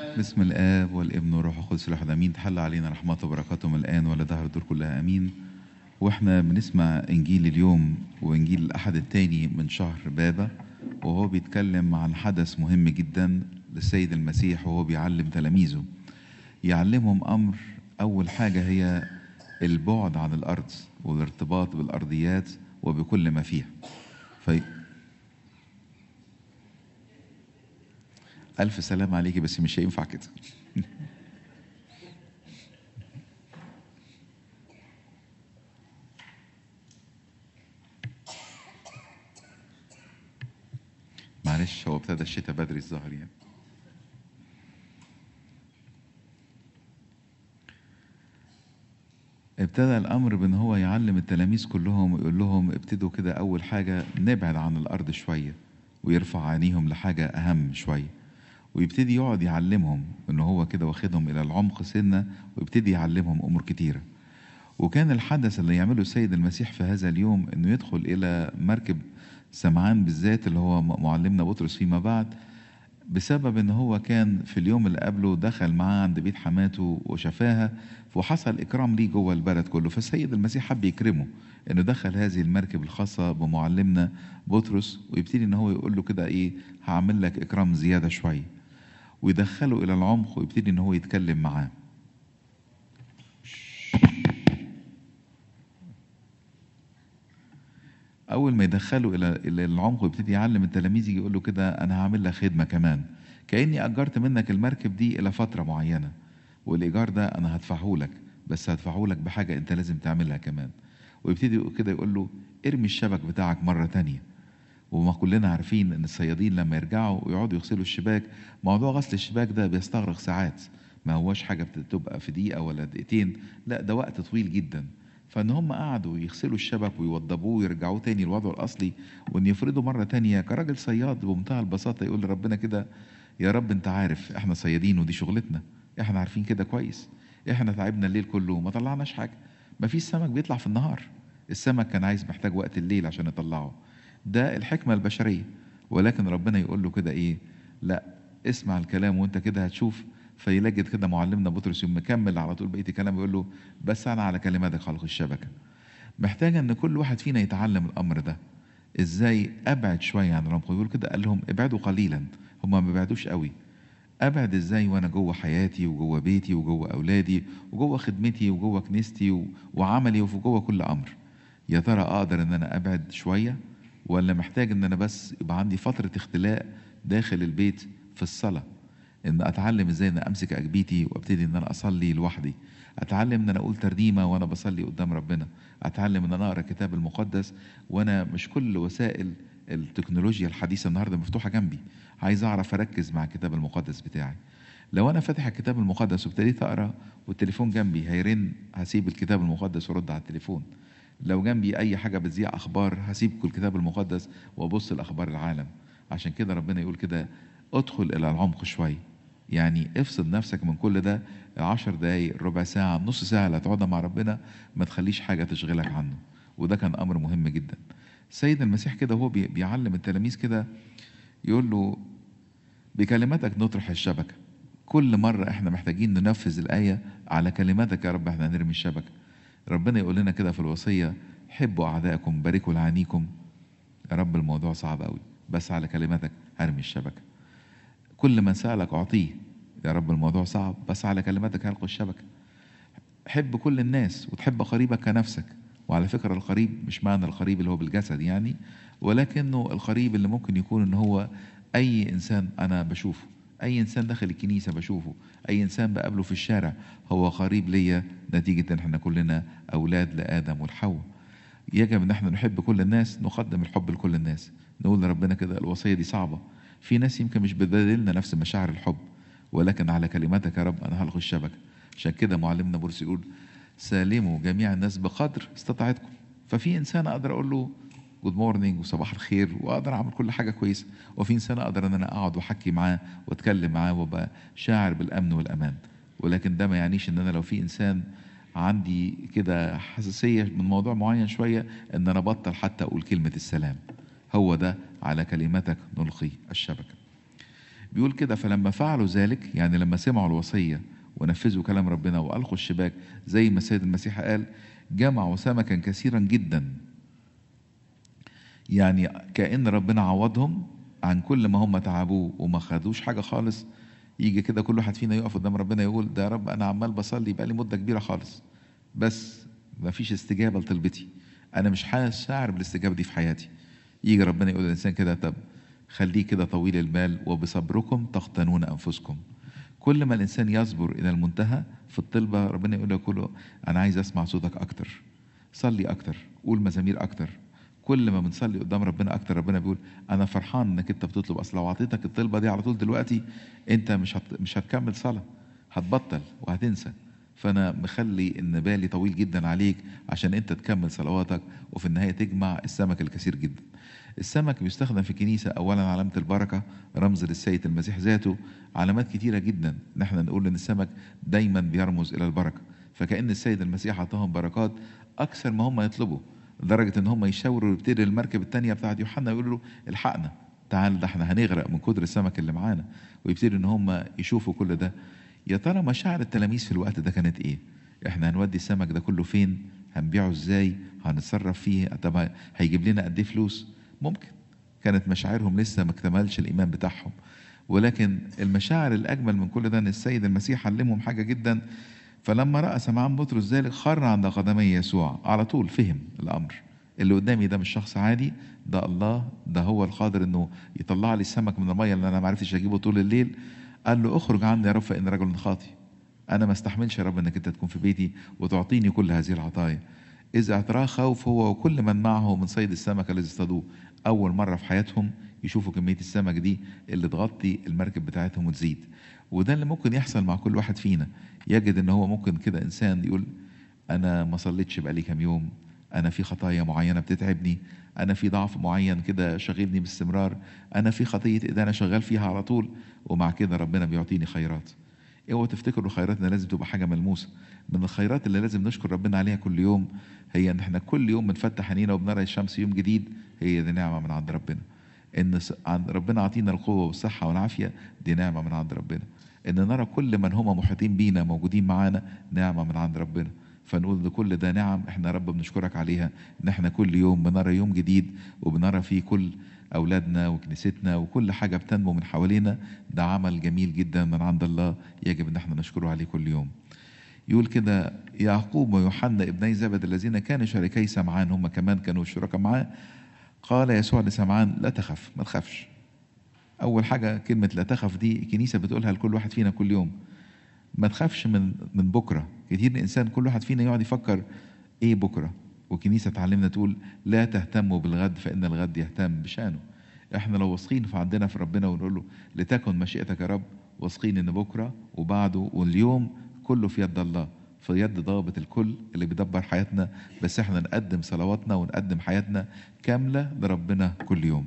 باسم الآب والابن والروح القدس الواحد آمين تحل علينا رحمته وبركاته من الآن ولا دهر الدور كلها آمين واحنا بنسمع إنجيل اليوم وإنجيل الأحد التاني من شهر بابا وهو بيتكلم عن حدث مهم جدا للسيد المسيح وهو بيعلم تلاميذه يعلمهم أمر أول حاجة هي البعد عن الأرض والارتباط بالأرضيات وبكل ما فيها في ألف سلام عليكي بس مش هينفع كده معلش هو ابتدى الشتاء بدري الظهر يعني ابتدى الامر بان هو يعلم التلاميذ كلهم ويقول لهم ابتدوا كده اول حاجه نبعد عن الارض شويه ويرفع عينيهم لحاجه اهم شويه ويبتدي يقعد يعلمهم ان هو كده واخدهم الى العمق سنه ويبتدي يعلمهم امور كتيره وكان الحدث اللي يعمله السيد المسيح في هذا اليوم انه يدخل الى مركب سمعان بالذات اللي هو معلمنا بطرس فيما بعد بسبب ان هو كان في اليوم اللي قبله دخل معاه عند بيت حماته وشفاها وحصل اكرام ليه جوه البلد كله فالسيد المسيح حب يكرمه انه دخل هذه المركب الخاصه بمعلمنا بطرس ويبتدي ان هو يقول له كده ايه هعمل لك اكرام زياده شويه ويدخله الى العمق ويبتدي ان هو يتكلم معاه اول ما يدخله الى الى العمق ويبتدي يعلم التلاميذ يجي يقول له كده انا هعمل لك خدمه كمان كاني اجرت منك المركب دي الى فتره معينه والايجار ده انا هدفعه لك بس هدفعه لك بحاجه انت لازم تعملها كمان ويبتدي كده يقول له ارمي الشبك بتاعك مره تانية وما كلنا عارفين ان الصيادين لما يرجعوا ويقعدوا يغسلوا الشباك موضوع غسل الشباك ده بيستغرق ساعات ما هوش حاجه بتبقى في دقيقه ولا دقيقتين لا ده وقت طويل جدا فان هم قعدوا يغسلوا الشبك ويوضبوه ويرجعوه تاني لوضعه الاصلي وان يفرضوا مره تانية كراجل صياد بمنتهى البساطه يقول لربنا كده يا رب انت عارف احنا صيادين ودي شغلتنا احنا عارفين كده كويس احنا تعبنا الليل كله وما طلعناش حاجه ما فيش سمك بيطلع في النهار السمك كان عايز محتاج وقت الليل عشان يطلعه ده الحكمه البشريه ولكن ربنا يقول له كده ايه لا اسمع الكلام وانت كده هتشوف فيلجد كده معلمنا بطرس يوم مكمل على طول بقيه الكلام يقول له بس انا على كلماتك خلق الشبكه محتاج ان كل واحد فينا يتعلم الامر ده ازاي ابعد شويه عن العمق يقول كده قال لهم ابعدوا قليلا هم ما بيبعدوش قوي ابعد ازاي وانا جوه حياتي وجوه بيتي وجوه اولادي وجوه خدمتي وجوه كنيستي و... وعملي وجوه كل امر يا ترى اقدر ان انا ابعد شويه ولا محتاج ان انا بس يبقى عندي فتره اختلاء داخل البيت في الصلاه ان اتعلم ازاي ان امسك اجبيتي وابتدي ان انا اصلي لوحدي اتعلم ان انا اقول ترنيمه وانا بصلي قدام ربنا اتعلم ان انا اقرا الكتاب المقدس وانا مش كل وسائل التكنولوجيا الحديثه النهارده مفتوحه جنبي عايز اعرف اركز مع الكتاب المقدس بتاعي لو انا فاتح الكتاب المقدس وابتديت اقرا والتليفون جنبي هيرن هسيب الكتاب المقدس وارد على التليفون لو جنبي اي حاجه بتذيع اخبار هسيب كل الكتاب المقدس وابص لاخبار العالم عشان كده ربنا يقول كده ادخل الى العمق شويه يعني افصل نفسك من كل ده عشر دقايق ربع ساعة نص ساعة اللي هتقعدها مع ربنا ما تخليش حاجة تشغلك عنه وده كان أمر مهم جدا سيد المسيح كده هو بيعلم التلاميذ كده يقول له بكلماتك نطرح الشبكة كل مرة احنا محتاجين ننفذ الآية على كلماتك يا رب احنا هنرمي الشبكة ربنا يقول لنا كده في الوصية حبوا أعدائكم باركوا لعانيكم يا رب الموضوع صعب قوي بس على كلماتك هرمي الشبكة كل من سألك أعطيه يا رب الموضوع صعب بس على كلماتك هلقوا الشبكة حب كل الناس وتحب قريبك كنفسك وعلى فكرة القريب مش معنى القريب اللي هو بالجسد يعني ولكنه القريب اللي ممكن يكون ان هو اي انسان انا بشوفه اي انسان داخل الكنيسة بشوفه اي انسان بقابله في الشارع هو قريب ليا نتيجة ان احنا كلنا اولاد لادم والحواء يجب ان احنا نحب كل الناس نقدم الحب لكل الناس نقول لربنا كده الوصية دي صعبة في ناس يمكن مش بتبادلنا نفس مشاعر الحب ولكن على كلماتك يا رب انا هلغي الشبكه عشان كده معلمنا بولس يقول سالموا جميع الناس بقدر استطاعتكم ففي انسان اقدر اقول له جود مورنينج وصباح الخير واقدر اعمل كل حاجه كويسه وفي انسان اقدر ان انا اقعد واحكي معاه واتكلم معاه وابقى شاعر بالامن والامان ولكن ده ما يعنيش ان انا لو في انسان عندي كده حساسيه من موضوع معين شويه ان انا بطل حتى اقول كلمه السلام هو ده على كلمتك نلقي الشبكه بيقول كده فلما فعلوا ذلك يعني لما سمعوا الوصية ونفذوا كلام ربنا وألقوا الشباك زي ما السيد المسيح قال جمعوا سمكا كثيرا جدا يعني كأن ربنا عوضهم عن كل ما هم تعبوه وما خدوش حاجة خالص يجي كده كل واحد فينا يقف قدام ربنا يقول ده يا رب أنا عمال بصلي بقالي مدة كبيرة خالص بس ما فيش استجابة لطلبتي أنا مش حاسس شاعر بالاستجابة دي في حياتي يجي ربنا يقول للإنسان كده طب خليه كده طويل البال وبصبركم تختنون أنفسكم كل ما الإنسان يصبر إلى المنتهى في الطلبة ربنا يقول له كله أنا عايز أسمع صوتك أكتر صلي أكتر قول مزامير أكتر كل ما بنصلي قدام ربنا أكتر ربنا بيقول أنا فرحان إنك أنت بتطلب أصل لو أعطيتك الطلبة دي على طول دلوقتي أنت مش هت... مش هتكمل صلاة هتبطل وهتنسى فأنا مخلي إن بالي طويل جدا عليك عشان أنت تكمل صلواتك وفي النهاية تجمع السمك الكثير جدا السمك بيستخدم في الكنيسة أولا علامة البركة رمز للسيد المسيح ذاته علامات كتيرة جدا نحن نقول إن السمك دايما بيرمز إلى البركة فكأن السيد المسيح أعطاهم بركات أكثر ما هم يطلبوا لدرجة إن هم يشاوروا يبتدي المركب الثانية بتاعت يوحنا يقولوا له الحقنا تعال ده احنا هنغرق من كتر السمك اللي معانا ويبتدي إن هم يشوفوا كل ده يا ترى مشاعر التلاميذ في الوقت ده كانت إيه؟ إحنا هنودي السمك ده كله فين؟ هنبيعه إزاي؟ هنتصرف فيه؟ طب هيجيب لنا قد إيه فلوس؟ ممكن كانت مشاعرهم لسه ما اكتملش الايمان بتاعهم ولكن المشاعر الاجمل من كل ده ان السيد المسيح علمهم حاجه جدا فلما راى سمعان بطرس ذلك خر عند قدمي يسوع على طول فهم الامر اللي قدامي ده مش شخص عادي ده الله ده هو القادر انه يطلع لي السمك من الميه اللي انا ما عرفتش اجيبه طول الليل قال له اخرج عني يا رب فان رجل خاطي انا ما استحملش يا رب انك انت تكون في بيتي وتعطيني كل هذه العطايا إذا اعتراه خوف هو وكل من معه من صيد السمك الذي اصطادوه أول مرة في حياتهم يشوفوا كمية السمك دي اللي تغطي المركب بتاعتهم وتزيد وده اللي ممكن يحصل مع كل واحد فينا يجد ان هو ممكن كده انسان يقول انا ما صليتش بقالي كام يوم انا في خطايا معينه بتتعبني انا في ضعف معين كده شاغلني باستمرار انا في خطيه ادانه شغال فيها على طول ومع كده ربنا بيعطيني خيرات اوعوا تفتكروا خيراتنا لازم تبقى حاجه ملموسه من الخيرات اللي لازم نشكر ربنا عليها كل يوم هي ان احنا كل يوم بنفتح عينينا وبنرى الشمس يوم جديد هي دي نعمه من عند ربنا ان عند ربنا عطينا القوه والصحه والعافيه دي نعمه من عند ربنا ان نرى كل من هم محيطين بينا موجودين معانا نعمه من عند ربنا فنقول لكل ده نعم احنا يا رب بنشكرك عليها ان احنا كل يوم بنرى يوم جديد وبنرى فيه كل اولادنا وكنيستنا وكل حاجه بتنمو من حوالينا ده عمل جميل جدا من عند الله يجب ان احنا نشكره عليه كل يوم يقول كده يعقوب ويوحنا ابني زبد الذين كانوا شريكي سمعان هم كمان كانوا شركاء معاه قال يسوع لسمعان لا تخف ما تخافش اول حاجه كلمه لا تخف دي الكنيسه بتقولها لكل واحد فينا كل يوم ما تخافش من من بكره كتير الانسان كل واحد فينا يقعد يفكر ايه بكره والكنيسه تعلمنا تقول لا تهتموا بالغد فان الغد يهتم بشانه احنا لو واثقين في عندنا في ربنا ونقول له لتكن مشيئتك يا رب واثقين ان بكره وبعده واليوم كله في يد الله في يد ضابط الكل اللي بيدبر حياتنا بس احنا نقدم صلواتنا ونقدم حياتنا كامله لربنا كل يوم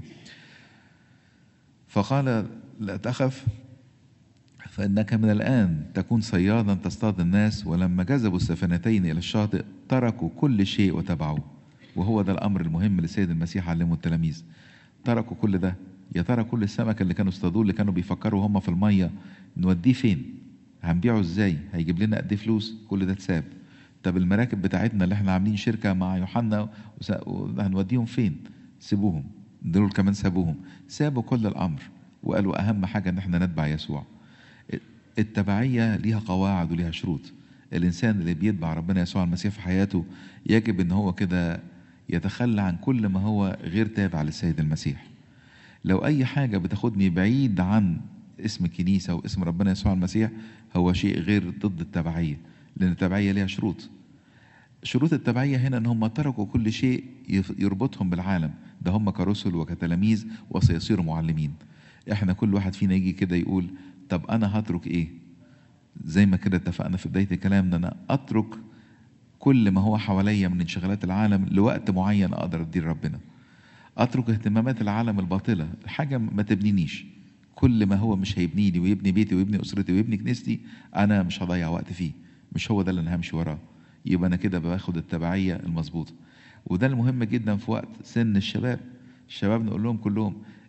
فقال لا تخف فإنك من الآن تكون صيادا تصطاد الناس ولما جذبوا السفينتين إلى الشاطئ تركوا كل شيء وتبعوه وهو ده الأمر المهم اللي السيد المسيح علمه التلاميذ تركوا كل ده يا ترى كل السمك اللي كانوا اصطادوه اللي كانوا بيفكروا هم في المية نوديه فين هنبيعه ازاي هيجيب لنا قد فلوس كل ده اتساب طب المراكب بتاعتنا اللي احنا عاملين شركة مع يوحنا هنوديهم فين سيبوهم دول كمان سابوهم سابوا كل الأمر وقالوا أهم حاجة إن احنا نتبع يسوع التبعية ليها قواعد وليها شروط الإنسان اللي بيتبع ربنا يسوع المسيح في حياته يجب إن هو كده يتخلى عن كل ما هو غير تابع للسيد المسيح لو أي حاجة بتاخدني بعيد عن اسم الكنيسة واسم ربنا يسوع المسيح هو شيء غير ضد التبعية لأن التبعية ليها شروط شروط التبعية هنا إن هم تركوا كل شيء يربطهم بالعالم ده هم كرسل وكتلاميذ وسيصيروا معلمين احنا كل واحد فينا يجي كده يقول طب انا هترك ايه زي ما كده اتفقنا في بدايه الكلام ان انا اترك كل ما هو حواليا من انشغالات العالم لوقت معين اقدر اديه لربنا اترك اهتمامات العالم الباطله حاجه ما تبنينيش كل ما هو مش هيبنيني ويبني بيتي ويبني اسرتي ويبني كنيستي انا مش هضيع وقت فيه مش هو ده اللي انا همشي وراه يبقى انا كده باخد التبعيه المظبوطه وده المهم جدا في وقت سن الشباب الشباب نقول لهم كلهم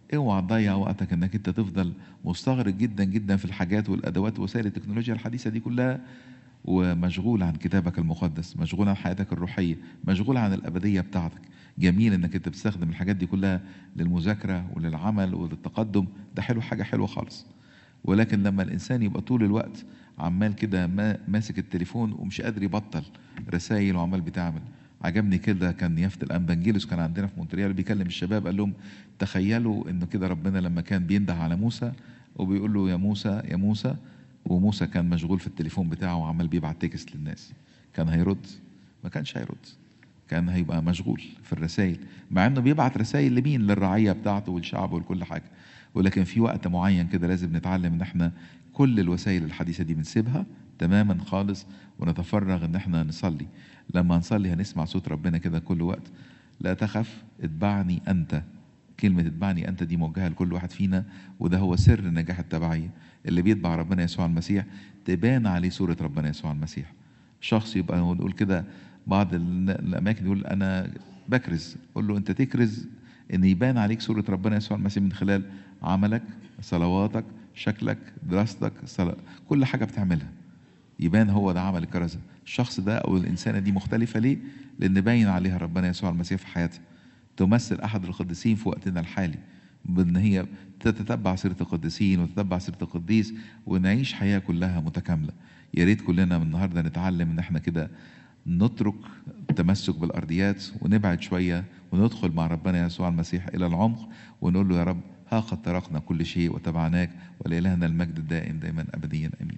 اوعى تضيع وقتك انك انت تفضل مستغرق جدا جدا في الحاجات والادوات ووسائل التكنولوجيا الحديثه دي كلها ومشغول عن كتابك المقدس مشغول عن حياتك الروحيه مشغول عن الابديه بتاعتك جميل انك انت بتستخدم الحاجات دي كلها للمذاكره وللعمل وللتقدم ده حلو حاجه حلوه خالص ولكن لما الانسان يبقى طول الوقت عمال كده ما ماسك التليفون ومش قادر يبطل رسائل وعمال بتعمل عجبني كده كان يافت الانبنجيلوس كان عندنا في مونتريال بيكلم الشباب قال لهم تخيلوا انه كده ربنا لما كان بينده على موسى وبيقول له يا موسى يا موسى وموسى كان مشغول في التليفون بتاعه وعمال بيبعت تكست للناس كان هيرد ما كانش هيرد كان هيبقى مشغول في الرسائل مع انه بيبعت رسائل لمين للرعيه بتاعته والشعب ولكل حاجه ولكن في وقت معين كده لازم نتعلم ان احنا كل الوسائل الحديثه دي بنسيبها تماما خالص ونتفرغ ان احنا نصلي لما نصلي هنسمع صوت ربنا كده كل وقت لا تخف اتبعني انت كلمة اتبعني أنت دي موجهة لكل واحد فينا وده هو سر نجاح التبعية اللي بيتبع ربنا يسوع المسيح تبان عليه صورة ربنا يسوع المسيح شخص يبقى نقول كده بعض الأماكن يقول أنا بكرز قول له أنت تكرز ان يبان عليك صورة ربنا يسوع المسيح من خلال عملك صلواتك شكلك دراستك صلاة. كل حاجة بتعملها يبان هو ده عمل الكرزة الشخص ده أو الإنسانة دي مختلفة ليه؟ لأن باين عليها ربنا يسوع المسيح في حياتها تمثل أحد القديسين في وقتنا الحالي بأن هي تتتبع سيرة القديسين وتتبع سيرة القديس ونعيش حياة كلها متكاملة يا ريت كلنا من النهاردة نتعلم إن احنا كده نترك التمسك بالأرضيات ونبعد شوية وندخل مع ربنا يسوع المسيح إلى العمق ونقول له يا رب ها قد تركنا كل شيء وتبعناك ولإلهنا المجد الدائم دائما أبديا آمين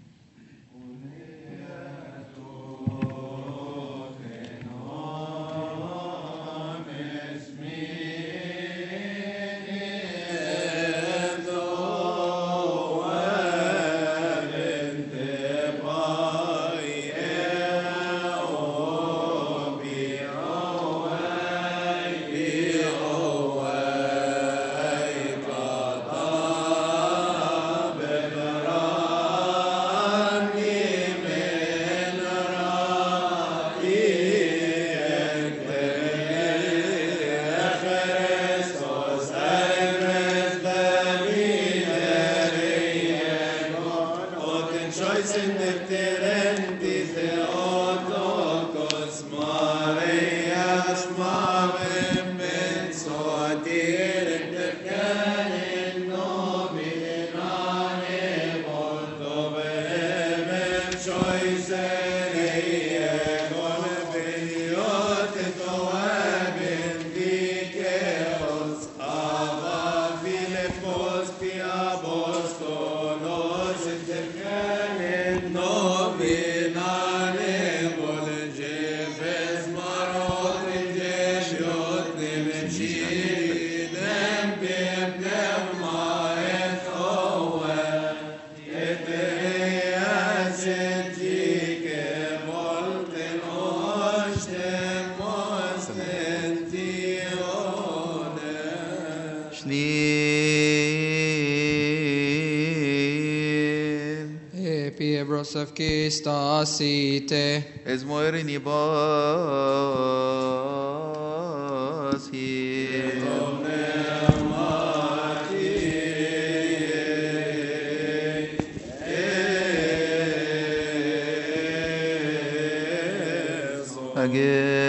of Kistasite. Es moerini basi. Again.